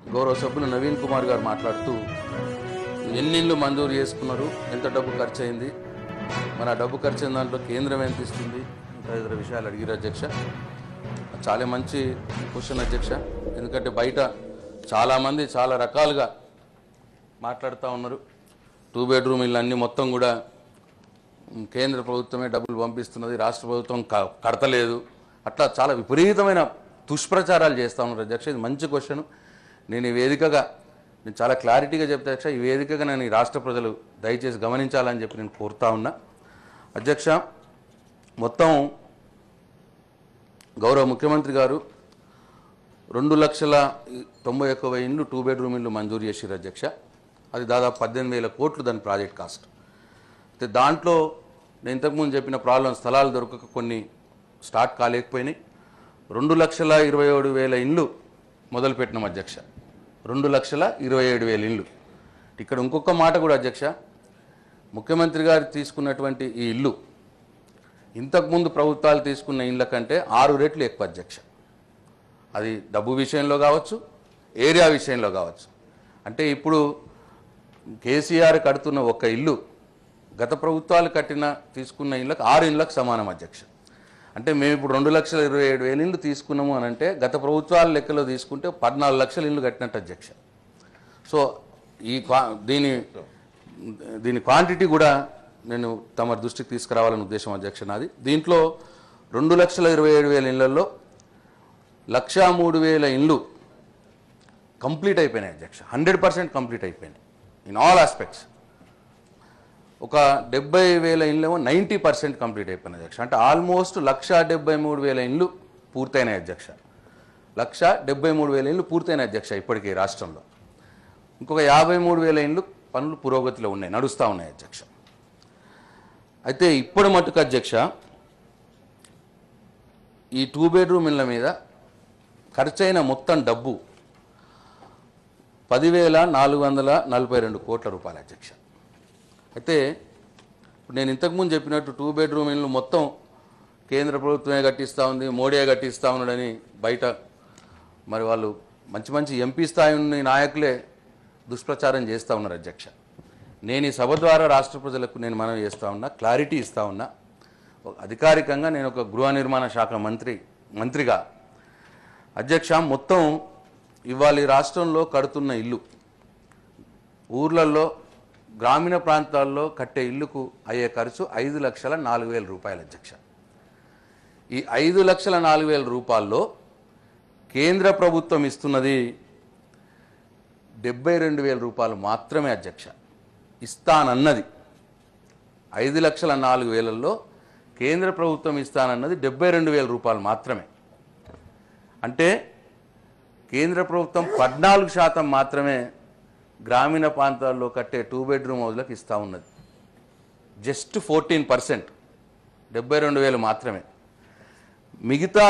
గౌరవ సభ్యులు నవీన్ కుమార్ గారు మాట్లాడుతూ ఎన్ని ఇళ్ళు మంజూరు చేసుకున్నారు ఎంత డబ్బు ఖర్చు అయింది మరి ఆ డబ్బు ఖర్చు అయిన దాంట్లో కేంద్రం ఎంత ఇస్తుంది తదితర విషయాలు అడిగిరు అధ్యక్ష చాలా మంచి క్వశ్చన్ అధ్యక్ష ఎందుకంటే బయట చాలామంది చాలా రకాలుగా మాట్లాడుతూ ఉన్నారు టూ బెడ్రూమ్ ఇల్లు అన్నీ మొత్తం కూడా ఉమ్, కేంద్ర ప్రభుత్వమే డబ్బులు పంపిస్తున్నది రాష్ట్ర ప్రభుత్వం క- కడతలేదు అట్లా చాలా విపరీతమైన దుష్ప్రచారాలు చేస్తూ ఉన్నారు అధ్యక్ష ఇది మంచి క్వశ్చన్ నేను ఈ వేదికగా నేను చాలా క్లారిటీగా చెప్తా అధ్యక్ష ఈ వేదికగా నేను ఈ రాష్ట్ర ప్రజలు దయచేసి గమనించాలని చెప్పి నేను కోరుతా ఉన్నా అధ్యక్ష మొత్తం గౌరవ ముఖ్యమంత్రి గారు రెండు లక్షల తొంభై ఒక్క వెయ్యి ఇండ్లు టూ బెడ్రూమ్ ఇల్లు మంజూరు చేసిరు అధ్యక్ష అది దాదాపు పద్దెనిమిది వేల కోట్లు దాని ప్రాజెక్ట్ కాస్ట్ అయితే దాంట్లో నేను ఇంతకుముందు చెప్పిన ప్రాబ్లం స్థలాలు దొరకక కొన్ని స్టార్ట్ కాలేకపోయినాయి రెండు లక్షల ఇరవై ఏడు వేల ఇండ్లు మొదలుపెట్టినాం అధ్యక్ష రెండు లక్షల ఇరవై ఏడు వేల ఇండ్లు ఇక్కడ ఇంకొక మాట కూడా అధ్యక్ష ముఖ్యమంత్రి గారు తీసుకున్నటువంటి ఈ ఇల్లు ఇంతకుముందు ప్రభుత్వాలు తీసుకున్న ఇండ్ల కంటే ఆరు రెట్లు ఎక్కువ అధ్యక్ష అది డబ్బు విషయంలో కావచ్చు ఏరియా విషయంలో కావచ్చు అంటే ఇప్పుడు కేసీఆర్ కడుతున్న ఒక ఇల్లు గత ప్రభుత్వాలు కట్టిన తీసుకున్న ఇళ్ళకి ఆరు ఇళ్ళకు సమానం అధ్యక్ష అంటే మేము ఇప్పుడు రెండు లక్షల ఇరవై ఏడు వేల ఇళ్ళు తీసుకున్నాము అని అంటే గత ప్రభుత్వాల లెక్కలో తీసుకుంటే పద్నాలుగు లక్షల ఇళ్ళు కట్టినట్టు అధ్యక్ష సో ఈ క్వా దీని దీని క్వాంటిటీ కూడా నేను తమ దృష్టికి తీసుకురావాలనే ఉద్దేశం అధ్యక్ష నాది దీంట్లో రెండు లక్షల ఇరవై ఏడు వేల ఇళ్లలో లక్షా మూడు వేల ఇండ్లు కంప్లీట్ అయిపోయినాయి అధ్యక్ష హండ్రెడ్ పర్సెంట్ కంప్లీట్ అయిపోయినాయి ఇన్ ఆల్ ఆస్పెక్ట్స్ ఒక డెబ్బై వేల ఇండ్లేమో నైంటీ పర్సెంట్ కంప్లీట్ అయిపోయినాయి అధ్యక్ష అంటే ఆల్మోస్ట్ లక్ష డెబ్బై మూడు వేల ఇండ్లు పూర్తయినాయి అధ్యక్ష లక్ష డెబ్బై మూడు వేల ఇండ్లు పూర్తయినాయి అధ్యక్ష ఇప్పటికీ రాష్ట్రంలో ఇంకొక యాభై మూడు వేల ఇండ్లు పనులు పురోగతిలో ఉన్నాయి నడుస్తూ ఉన్నాయి అధ్యక్ష అయితే ఇప్పుడు మటుకు అధ్యక్ష ఈ టూ బెడ్రూమ్ ఇళ్ళ మీద ఖర్చయిన మొత్తం డబ్బు పదివేల నాలుగు వందల నలభై రెండు కోట్ల రూపాయలు అధ్యక్ష అయితే ఇప్పుడు నేను ఇంతకుముందు చెప్పినట్టు టూ బెడ్రూమ్ ఇల్లు మొత్తం కేంద్ర ప్రభుత్వమే కట్టిస్తూ ఉంది మోడీయే కట్టిస్తూ ఉన్నాడని బయట మరి వాళ్ళు మంచి మంచి ఎంపీ స్థాయి ఉన్న నాయకులే దుష్ప్రచారం చేస్తూ ఉన్నారు అధ్యక్ష నేను ఈ సభ ద్వారా రాష్ట్ర ప్రజలకు నేను మనవి చేస్తూ ఉన్నా క్లారిటీ ఇస్తూ ఉన్నా ఒక అధికారికంగా నేను ఒక గృహ నిర్మాణ శాఖ మంత్రి మంత్రిగా అధ్యక్ష మొత్తం ఇవాళ ఈ రాష్ట్రంలో కడుతున్న ఇల్లు ఊర్లలో గ్రామీణ ప్రాంతాల్లో కట్టే ఇల్లుకు అయ్యే ఖర్చు ఐదు లక్షల నాలుగు వేల రూపాయలు అధ్యక్ష ఈ ఐదు లక్షల నాలుగు వేల రూపాయల్లో కేంద్ర ప్రభుత్వం ఇస్తున్నది డెబ్బై రెండు వేల రూపాయలు మాత్రమే అధ్యక్ష ఇస్తానన్నది ఐదు లక్షల నాలుగు వేలల్లో కేంద్ర ప్రభుత్వం ఇస్తానన్నది డెబ్బై రెండు వేల రూపాయలు మాత్రమే అంటే కేంద్ర ప్రభుత్వం పద్నాలుగు శాతం మాత్రమే గ్రామీణ ప్రాంతాల్లో కట్టే టూ బెడ్రూమ్ హౌస్లకు ఇస్తూ ఉన్నది జస్ట్ ఫోర్టీన్ పర్సెంట్ డెబ్బై రెండు వేలు మాత్రమే మిగతా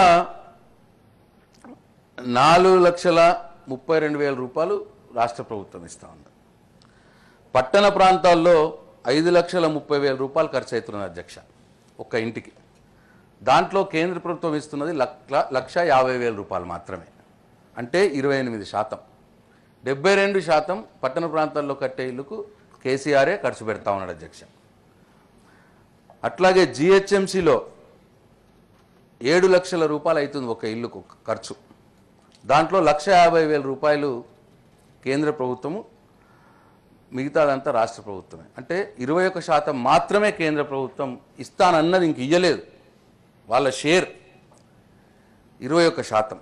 నాలుగు లక్షల ముప్పై రెండు వేల రూపాయలు రాష్ట్ర ప్రభుత్వం ఇస్తూ ఉంది పట్టణ ప్రాంతాల్లో ఐదు లక్షల ముప్పై వేల రూపాయలు ఖర్చు అవుతున్నది అధ్యక్ష ఒక్క ఇంటికి దాంట్లో కేంద్ర ప్రభుత్వం ఇస్తున్నది లక్ష లక్ష యాభై వేల రూపాయలు మాత్రమే అంటే ఇరవై ఎనిమిది శాతం డెబ్బై రెండు శాతం పట్టణ ప్రాంతాల్లో కట్టే ఇల్లుకు కేసీఆరే ఖర్చు పెడతా ఉన్నాడు అధ్యక్ష అట్లాగే జిహెచ్ఎంసీలో ఏడు లక్షల రూపాయలు అవుతుంది ఒక ఇల్లుకు ఖర్చు దాంట్లో లక్ష యాభై వేల రూపాయలు కేంద్ర ప్రభుత్వము మిగతాదంతా రాష్ట్ర ప్రభుత్వమే అంటే ఇరవై ఒక శాతం మాత్రమే కేంద్ర ప్రభుత్వం ఇస్తానన్నది ఇంక ఇయ్యలేదు వాళ్ళ షేర్ ఇరవై ఒక శాతం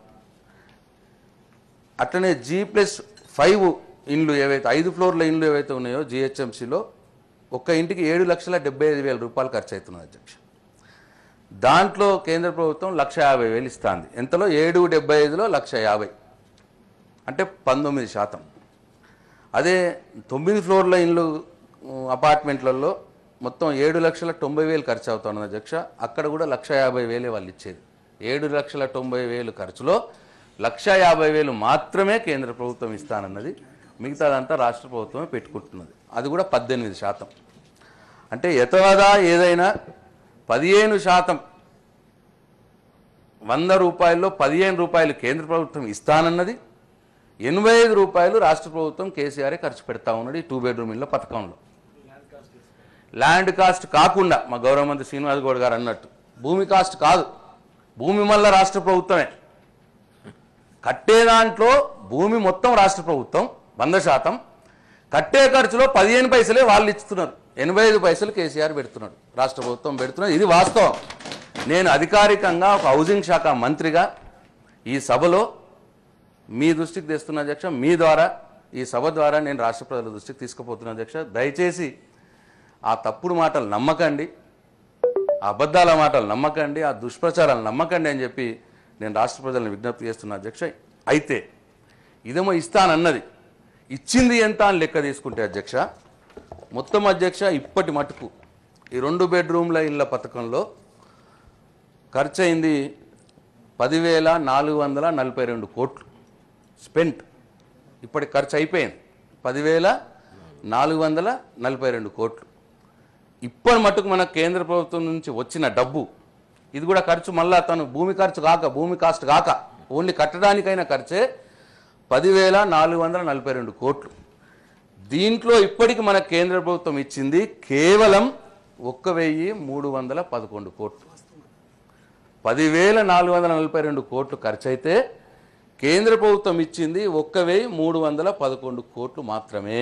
అట్లనే జీ ప్లస్ ఫైవ్ ఇండ్లు ఏవైతే ఐదు ఫ్లోర్ల ఇండ్లు ఏవైతే ఉన్నాయో జిహెచ్ఎంసీలో ఒక్క ఇంటికి ఏడు లక్షల డెబ్బై ఐదు వేల రూపాయలు ఖర్చు అవుతున్నది అధ్యక్ష దాంట్లో కేంద్ర ప్రభుత్వం లక్ష యాభై వేలు ఇస్తుంది ఎంతలో ఏడు డెబ్బై ఐదులో లక్ష యాభై అంటే పంతొమ్మిది శాతం అదే తొమ్మిది ఫ్లోర్ల ఇండ్లు ఉమ్, అపార్ట్మెంట్లలో మొత్తం ఏడు లక్షల తొంభై వేలు ఖర్చు అవుతున్నది అధ్యక్ష అక్కడ కూడా లక్ష యాభై వేలే వాళ్ళు ఇచ్చేది ఏడు లక్షల తొంభై వేలు ఖర్చులో లక్ష యాభై వేలు మాత్రమే కేంద్ర ప్రభుత్వం ఇస్తానన్నది మిగతాదంతా రాష్ట్ర ప్రభుత్వమే పెట్టుకుంటున్నది అది కూడా పద్దెనిమిది శాతం అంటే ఎతవదా ఏదైనా పదిహేను శాతం వంద రూపాయల్లో పదిహేను రూపాయలు కేంద్ర ప్రభుత్వం ఇస్తానన్నది ఎనభై ఐదు రూపాయలు రాష్ట్ర ప్రభుత్వం కేసీఆర్ ఖర్చు పెడతా ఉన్నాడు ఈ టూ బెడ్రూమ్ ఇళ్ళ పథకంలో ల్యాండ్ కాస్ట్ కాకుండా మా గౌరవ మంత్రి శ్రీనివాస్ గౌడ్ గారు అన్నట్టు భూమి కాస్ట్ కాదు భూమి మళ్ళా రాష్ట్ర ప్రభుత్వమే కట్టే దాంట్లో భూమి మొత్తం రాష్ట్ర ప్రభుత్వం వంద శాతం కట్టే ఖర్చులో పదిహేను పైసలే వాళ్ళు ఇస్తున్నారు ఎనభై ఐదు పైసలు కేసీఆర్ పెడుతున్నాడు రాష్ట్ర ప్రభుత్వం పెడుతున్నాడు ఇది వాస్తవం నేను అధికారికంగా ఒక హౌసింగ్ శాఖ మంత్రిగా ఈ సభలో మీ దృష్టికి తెస్తున్న అధ్యక్ష మీ ద్వారా ఈ సభ ద్వారా నేను రాష్ట్ర ప్రజల దృష్టికి తీసుకుపోతున్న అధ్యక్ష దయచేసి ఆ తప్పుడు మాటలు నమ్మకండి ఆ అబద్ధాల మాటలు నమ్మకండి ఆ దుష్ప్రచారాలు నమ్మకండి అని చెప్పి నేను రాష్ట్ర ప్రజలను విజ్ఞప్తి చేస్తున్న అధ్యక్ష అయితే ఇదేమో ఇస్తానన్నది ఇచ్చింది ఎంత అని లెక్క తీసుకుంటే అధ్యక్ష మొత్తం అధ్యక్ష ఇప్పటి మటుకు ఈ రెండు బెడ్రూమ్ల ఇళ్ళ పథకంలో ఖర్చు అయింది పదివేల నాలుగు వందల నలభై రెండు కోట్లు స్పెంట్ ఇప్పటి ఖర్చు అయిపోయింది పదివేల నాలుగు వందల నలభై రెండు కోట్లు ఇప్పటి మటుకు మన కేంద్ర ప్రభుత్వం నుంచి వచ్చిన డబ్బు ఇది కూడా ఖర్చు మళ్ళా తను భూమి ఖర్చు కాక భూమి కాస్ట్ కాక ఓన్లీ కట్టడానికైనా ఖర్చే పదివేల నాలుగు వందల నలభై రెండు కోట్లు దీంట్లో ఇప్పటికి మన కేంద్ర ప్రభుత్వం ఇచ్చింది కేవలం ఒక్క వెయ్యి మూడు వందల పదకొండు కోట్లు పదివేల నాలుగు వందల నలభై రెండు కోట్లు ఖర్చు అయితే కేంద్ర ప్రభుత్వం ఇచ్చింది ఒక్క వెయ్యి మూడు వందల పదకొండు కోట్లు మాత్రమే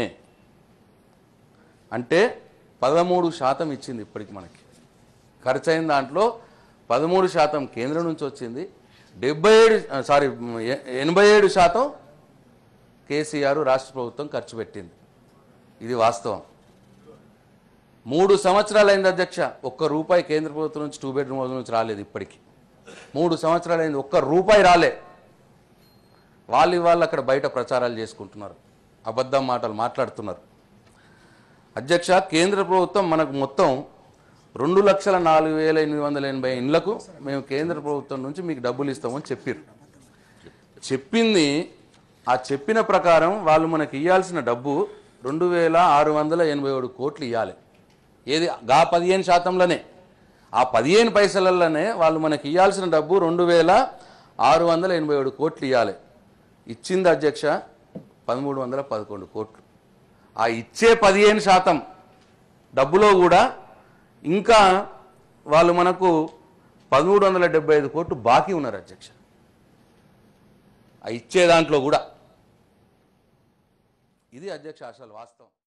అంటే పదమూడు శాతం ఇచ్చింది ఇప్పటికి మనకి ఖర్చు అయిన దాంట్లో పదమూడు శాతం కేంద్రం నుంచి వచ్చింది డెబ్బై ఏడు సారీ ఎ- ఎనభై ఏడు శాతం కేసీఆర్ రాష్ట్ర ప్రభుత్వం ఖర్చు పెట్టింది ఇది వాస్తవం మూడు సంవత్సరాలు అయింది అధ్యక్ష ఒక్క రూపాయి కేంద్ర ప్రభుత్వం నుంచి టూ బెడ్రూమ్ హౌస్ నుంచి రాలేదు ఇప్పటికి మూడు సంవత్సరాలు అయింది ఒక్క రూపాయి రాలే వాళ్ళు ఇవాళ అక్కడ బయట ప్రచారాలు చేసుకుంటున్నారు అబద్ధం మాటలు మాట్లాడుతున్నారు అధ్యక్ష కేంద్ర ప్రభుత్వం మనకు మొత్తం రెండు లక్షల నాలుగు వేల ఎనిమిది వందల ఎనభై ఇండ్లకు మేము కేంద్ర ప్రభుత్వం నుంచి మీకు డబ్బులు ఇస్తామని చెప్పారు చెప్పింది ఆ చెప్పిన ప్రకారం వాళ్ళు మనకి ఇవ్వాల్సిన డబ్బు రెండు వేల ఆరు వందల ఎనభై ఏడు కోట్లు ఇవ్వాలి ఏది గా పదిహేను శాతంలోనే ఆ పదిహేను పైసలలోనే వాళ్ళు మనకి ఇవ్వాల్సిన డబ్బు రెండు వేల ఆరు వందల ఎనభై ఏడు కోట్లు ఇవ్వాలి ఇచ్చింది అధ్యక్ష పదమూడు వందల పదకొండు కోట్లు ఆ ఇచ్చే పదిహేను శాతం డబ్బులో కూడా ఇంకా వాళ్ళు మనకు పదమూడు వందల డెబ్బై ఐదు కోట్లు బాకీ ఉన్నారు అధ్యక్ష ఆ ఇచ్చే దాంట్లో కూడా ఇది అధ్యక్ష అసలు వాస్తవం